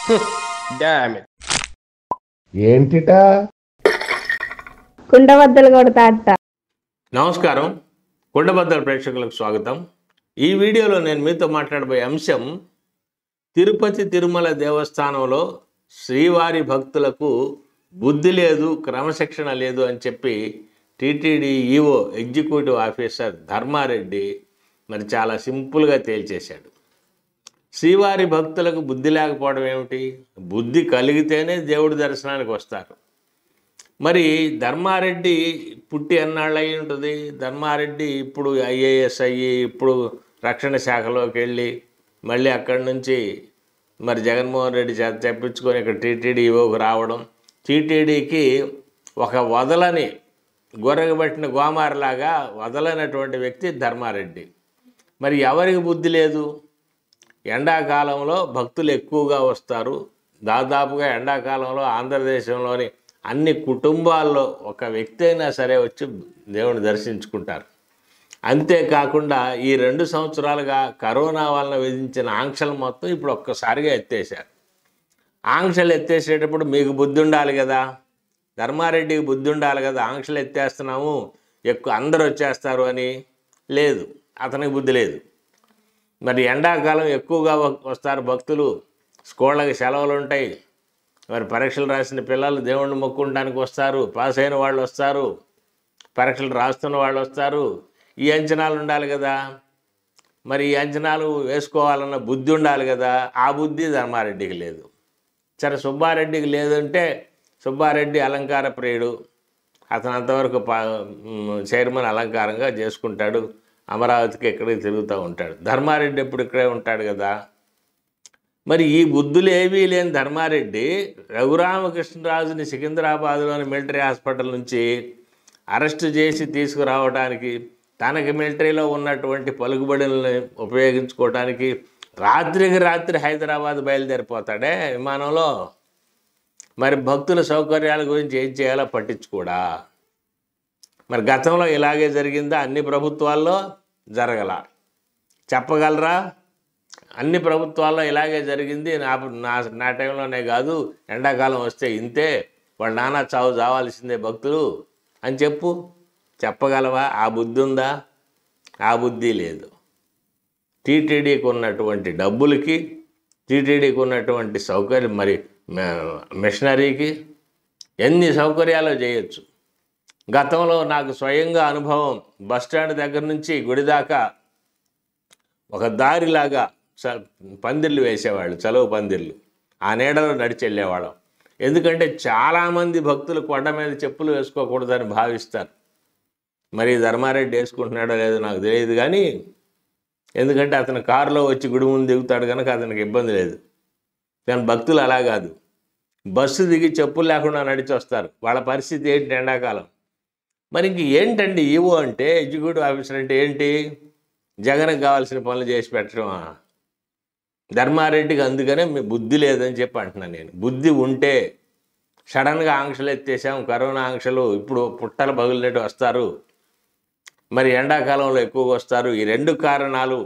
damn it ఏంటిటా కుండబద్దలు కొడతా అట్ట నమస్కారం కుండబద్దల ప్రేక్షకులకు స్వాగతం ఈ వీడియోలో నేను మీతో మాట్లాడబోయే అంశం తిరుపతి తిరుమల దేవస్థానంలో శ్రీవారి భక్తులకు బుద్ధి లేదు క్రమశిక్షణ లేదు అని చెప్పి TTD EO executive officer Dharma Reddy మరి చాలా సింపుల్గా తేల్చేశాడు శ్రీవారి భక్తులకు బుద్ధి లేకపోవడం ఏమిటి బుద్ధి కలిగితేనే దేవుడి దర్శనానికి వస్తారు మరి ధర్మారెడ్డి పుట్టి ఎన్నాళ్ళు అయి ఉంటుంది ధర్మారెడ్డి ఇప్పుడు ఐఏఎస్ అయ్యి ఇప్పుడు రక్షణ శాఖలోకి వెళ్ళి మళ్ళీ అక్కడి నుంచి మరి జగన్మోహన్ రెడ్డి చేత తెప్పించుకొని ఇక్కడ టీటీడీ ఇవ్వకు రావడం టీటీడీకి ఒక వదలని గొర్రెగబట్టిన గోమారలాగా వదలనటువంటి వ్యక్తి ధర్మారెడ్డి మరి ఎవరికి బుద్ధి లేదు ఎండాకాలంలో భక్తులు ఎక్కువగా వస్తారు దాదాపుగా ఎండాకాలంలో ఆంధ్రదేశంలోని అన్ని కుటుంబాల్లో ఒక వ్యక్తి అయినా సరే వచ్చి దేవుని దర్శించుకుంటారు అంతేకాకుండా ఈ రెండు సంవత్సరాలుగా కరోనా వలన విధించిన ఆంక్షలు మొత్తం ఇప్పుడు ఒక్కసారిగా ఎత్తేసారు ఆంక్షలు ఎత్తేసేటప్పుడు మీకు బుద్ధి ఉండాలి కదా ధర్మారెడ్డికి బుద్ధి ఉండాలి కదా ఆంక్షలు ఎత్తేస్తున్నాము ఎక్కువ అందరూ వచ్చేస్తారు అని లేదు అతనికి బుద్ధి లేదు మరి ఎండాకాలం ఎక్కువగా వ- వస్తారు భక్తులు స్కూళ్ళకి సెలవులు ఉంటాయి మరి పరీక్షలు రాసిన పిల్లలు దేవుణ్ణి మొక్కుంటానికి వస్తారు పాస్ అయిన వాళ్ళు వస్తారు పరీక్షలు రాస్తున్న వాళ్ళు వస్తారు ఈ అంచనాలు ఉండాలి కదా మరి ఈ అంచనాలు వేసుకోవాలన్న బుద్ధి ఉండాలి కదా ఆ బుద్ధి ధర్మారెడ్డికి లేదు సరే సుబ్బారెడ్డికి లేదంటే సుబ్బారెడ్డి అలంకార ప్రియుడు అతను అంతవరకు పా మ్, చైర్మన్ అలంకారంగా చేసుకుంటాడు అమరావతికి ఎక్కడికి తిరుగుతూ ఉంటాడు ధర్మారెడ్డి ఎప్పుడు ఇక్కడే ఉంటాడు కదా మరి ఈ బుద్ధులు ఏవీ లేని ధర్మారెడ్డి రఘురామకృష్ణరాజుని సికింద్రాబాద్లోని మిలిటరీ హాస్పిటల్ నుంచి అరెస్టు చేసి తీసుకురావడానికి తనకి మిలిటరీలో ఉన్నటువంటి పలుకుబడులను ఉపయోగించుకోవడానికి రాత్రికి రాత్రి హైదరాబాద్ బయలుదేరిపోతాడే విమానంలో మరి భక్తుల సౌకర్యాల గురించి ఏం చేయాలో పట్టించుకోడా మరి గతంలో ఇలాగే జరిగిందా అన్ని ప్రభుత్వాల్లో జరగల చెప్పగలరా అన్ని ప్రభుత్వాల్లో ఇలాగే జరిగింది నా నా నా టైంలోనే కాదు ఎండాకాలం వస్తే ఇంతే వాళ్ళ నాన్న చావు చావాల్సిందే భక్తులు అని చెప్పు చెప్పగలవా ఆ బుద్ధి ఉందా ఆ బుద్ధి లేదు టీటీడీకి ఉన్నటువంటి డబ్బులకి టీటీడీకి ఉన్నటువంటి సౌకర్యం మరి మ- మిషనరీకి ఎన్ని సౌకర్యాలు చేయొచ్చు గతంలో నాకు స్వయంగా అనుభవం బస్ స్టాండ్ దగ్గర నుంచి గుడి దాకా ఒక దారిలాగా చ పందిర్లు వేసేవాళ్ళు చలువ పందిర్లు ఆ నీడలో నడిచి వెళ్ళేవాళ్ళం ఎందుకంటే చాలామంది భక్తులు కొండ మీద చెప్పులు వేసుకోకూడదని భావిస్తారు మరి ధర్మారెడ్డి వేసుకుంటున్నాడో లేదో నాకు తెలియదు కానీ ఎందుకంటే అతను కారులో వచ్చి గుడి ముందు దిగుతాడు కనుక అతనికి ఇబ్బంది లేదు కానీ భక్తులు అలా కాదు బస్సు దిగి చెప్పులు లేకుండా నడిచి వస్తారు వాళ్ళ పరిస్థితి ఏంటి ఎండాకాలం మరి ఇంక ఏంటండి ఈవో అంటే ఎగ్జిక్యూటివ్ ఆఫీసర్ అంటే ఏంటి జగన్కి కావాల్సిన పనులు చేసి పెట్టడమా ధర్మారెడ్డికి అందుకనే మీ బుద్ధి లేదని చెప్పి అంటున్నాను నేను బుద్ధి ఉంటే సడన్గా ఆంక్షలు ఎత్తేసాం కరోనా ఆంక్షలు ఇప్పుడు పుట్టల పగిలినట్టు వస్తారు మరి ఎండాకాలంలో ఎక్కువగా వస్తారు ఈ రెండు కారణాలు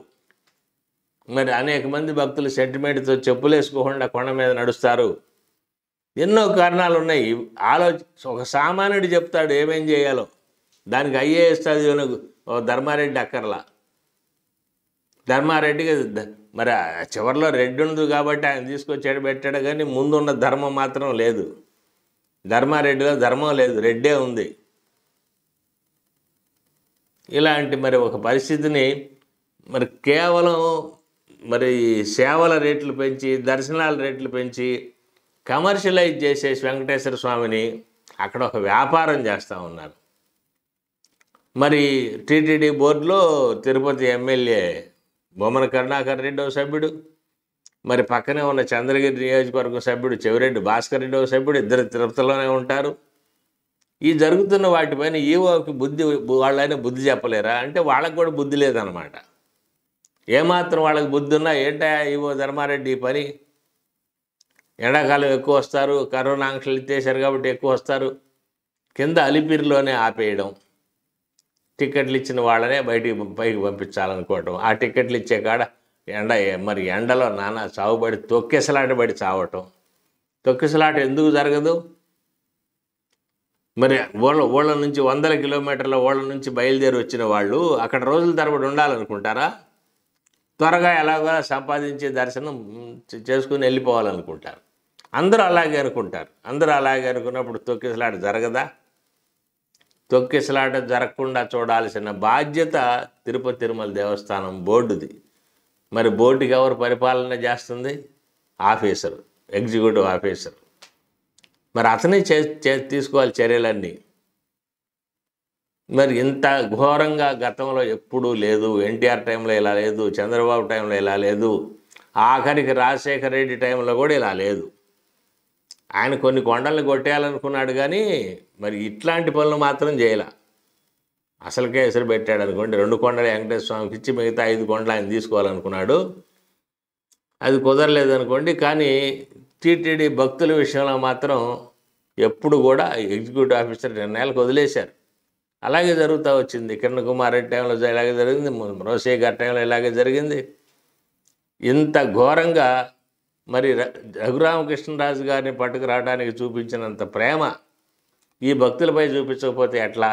మరి అనేక మంది భక్తులు సెంటిమెంట్తో చెప్పులు వేసుకోకుండా కొండ మీద నడుస్తారు ఎన్నో కారణాలు ఉన్నాయి ఆలోచ ఒక సామాన్యుడు చెప్తాడు ఏమేం చేయాలో దానికి ఐఏఎస్ చదివిన ఓ ధర్మారెడ్డి అక్కర్లా ధర్మారెడ్డికి ద- మరి ఆ చివరిలో రెడ్డి ఉంది కాబట్టి ఆయన తీసుకొచ్చాడు పెట్టాడు కానీ ముందున్న ధర్మం మాత్రం లేదు ధర్మారెడ్డిలో ధర్మం లేదు రెడ్డే ఉంది ఇలాంటి మరి ఒక పరిస్థితిని మరి కేవలం మరి సేవల రేట్లు పెంచి దర్శనాల రేట్లు పెంచి కమర్షియలైజ్ చేసేసి వెంకటేశ్వర స్వామిని అక్కడ ఒక వ్యాపారం చేస్తూ ఉన్నారు మరి టీటీడీ బోర్డులో తిరుపతి ఎమ్మెల్యే బొమ్మన కరుణాకర్ రెడ్డి ఒక సభ్యుడు మరి పక్కనే ఉన్న చంద్రగిరి నియోజకవర్గం సభ్యుడు చెవిరెడ్డి భాస్కర్ రెడ్డి ఒక సభ్యుడు ఇద్దరు తిరుపతిలోనే ఉంటారు ఈ జరుగుతున్న వాటిపైన ఈవోకి బుద్ధి వాళ్ళైనా బుద్ధి చెప్పలేరా అంటే వాళ్ళకి కూడా బుద్ధి లేదనమాట ఏమాత్రం వాళ్ళకి బుద్ధి ఉన్నా ఏంటా ఈవో ధర్మారెడ్డి ఈ పని ఎండాకాలం ఎక్కువ వస్తారు కరోనా ఆంక్షలు ఎత్తేసారు కాబట్టి ఎక్కువ వస్తారు కింద అలిపిరిలోనే ఆపేయడం టికెట్లు ఇచ్చిన వాళ్ళనే బయటికి పైకి పంపించాలనుకోవటం ఆ టికెట్లు ఇచ్చే కాడ ఎండ మరి ఎండలో నానా చావుబడి తొక్కెసలాటబడి చావటం తొక్కిసలాట ఎందుకు జరగదు మరి ఊళ్ళ ఊళ్ళ నుంచి వందల కిలోమీటర్ల ఊళ్ళ నుంచి బయలుదేరి వచ్చిన వాళ్ళు అక్కడ రోజుల తరబడి ఉండాలనుకుంటారా త్వరగా ఎలాగో సంపాదించి దర్శనం చే- చేసుకుని వెళ్ళిపోవాలనుకుంటారు అందరూ అలాగే అనుకుంటారు అందరూ అలాగే అనుకున్నప్పుడు తొక్కిసలాట జరగదా తొక్కిసలాట జరగకుండా చూడాల్సిన బాధ్యత తిరుపతి తిరుమల దేవస్థానం బోర్డుది మరి బోర్డుకి ఎవరు పరిపాలన చేస్తుంది ఆఫీసర్ ఎగ్జిక్యూటివ్ ఆఫీసర్ మరి అతనే చే చే- తీసుకోవాలి చర్యలన్నీ మరి ఇంత ఘోరంగా గతంలో ఎప్పుడూ లేదు ఎన్టీఆర్ టైంలో ఇలా లేదు చంద్రబాబు టైంలో ఇలా లేదు ఆఖరికి రాజశేఖర రెడ్డి టైంలో కూడా ఇలా లేదు ఆయన కొన్ని కొండల్ని కొట్టేయాలనుకున్నాడు కానీ మరి ఇట్లాంటి పనులు మాత్రం చేయలే అసలుకే ఎసురు పెట్టాడు అనుకోండి రెండు కొండలు వెంకటేశ్వర స్వామికి ఇచ్చి మిగతా ఐదు కొండలు ఆయన తీసుకోవాలనుకున్నాడు అది కుదరలేదు అనుకోండి కానీ టీటీడీ భక్తుల విషయంలో మాత్రం ఎప్పుడు కూడా ఎగ్జిక్యూటివ్ ఆఫీసర్ నిర్ణయాలకు వదిలేశారు అలాగే జరుగుతూ వచ్చింది కిరణ్ కుమార్ రెడ్డి టైంలో ఇలాగే జరిగింది రోసే గారి టైంలో ఇలాగే జరిగింది ఇంత ఘోరంగా మరి ర- రఘురామకృష్ణరాజు గారిని పట్టుకురావడానికి చూపించినంత ప్రేమ ఈ భక్తులపై చూపించకపోతే ఎట్లా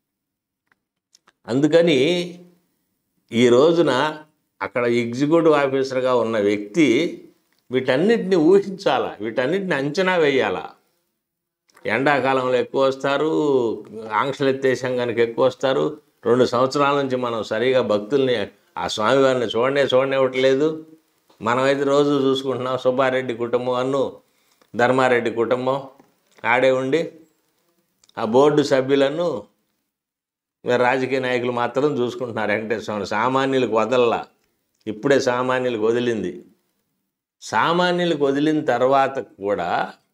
అందుకని ఈ రోజున అక్కడ ఎగ్జిక్యూటివ్ ఆఫీసర్గా ఉన్న వ్యక్తి వీటన్నిటిని ఊహించాలా వీటన్నిటిని అంచనా వేయాలా ఎండాకాలంలో ఎక్కువ వస్తారు ఆంక్షలు ఎత్తేసాం కనుక ఎక్కువ వస్తారు రెండు సంవత్సరాల నుంచి మనం సరిగా భక్తుల్ని ఆ స్వామివారిని చూడనే చూడనివ్వట్లేదు మనమైతే రోజు చూసుకుంటున్నాం సుబ్బారెడ్డి కుటుంబం అన్ను ధర్మారెడ్డి కుటుంబం ఆడే ఉండి ఆ బోర్డు సభ్యులను మరి రాజకీయ నాయకులు మాత్రం చూసుకుంటున్నారు వెంకటేశ్వర స్వామి సామాన్యులకు వదలలా ఇప్పుడే సామాన్యులకు వదిలింది సామాన్యులకు వదిలిన తర్వాత కూడా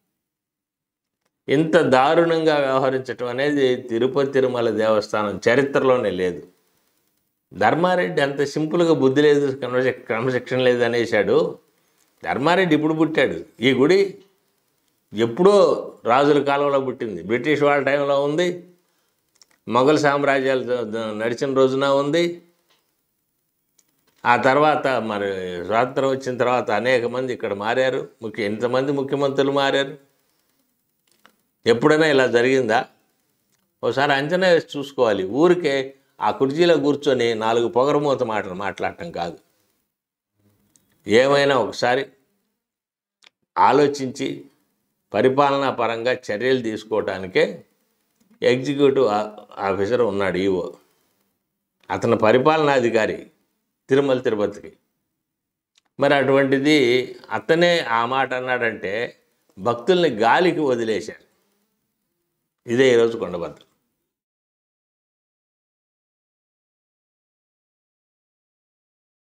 ఇంత దారుణంగా వ్యవహరించటం అనేది తిరుపతి తిరుమల దేవస్థానం చరిత్రలోనే లేదు ధర్మారెడ్డి అంత సింపుల్గా బుద్ధి లేదు క్రమశిక్ష క్రమశిక్షణ లేదు అనేసాడు ధర్మారెడ్డి ఇప్పుడు పుట్టాడు ఈ గుడి ఎప్పుడో రాజుల కాలంలో పుట్టింది బ్రిటిష్ వాళ్ళ టైంలో ఉంది మొఘల్ సామ్రాజ్యాలు ద- ద- నడిచిన రోజున ఉంది ఆ తర్వాత మరి స్వాతంత్రం వచ్చిన తర్వాత అనేక మంది ఇక్కడ మారారు ముఖ్య ఎంతమంది ముఖ్యమంత్రులు మారారు ఎప్పుడైనా ఇలా జరిగిందా ఒకసారి అంచనా వేసి చూసుకోవాలి ఊరికే ఆ కుర్చీలో కూర్చొని నాలుగు పొగరమూత మాటలు మాట్లాడటం కాదు ఏమైనా ఒకసారి ఆలోచించి పరిపాలనా పరంగా చర్యలు తీసుకోవటానికే ఎగ్జిక్యూటివ్ ఆ- ఆఫీసర్ ఉన్నాడు ఈవో అతను పరిపాలనాధికారి తిరుమల తిరుపతికి మరి అటువంటిది అతనే ఆ మాట అన్నాడంటే భక్తుల్ని గాలికి వదిలేశారు ఇదే ఈరోజు కొండబద్దలు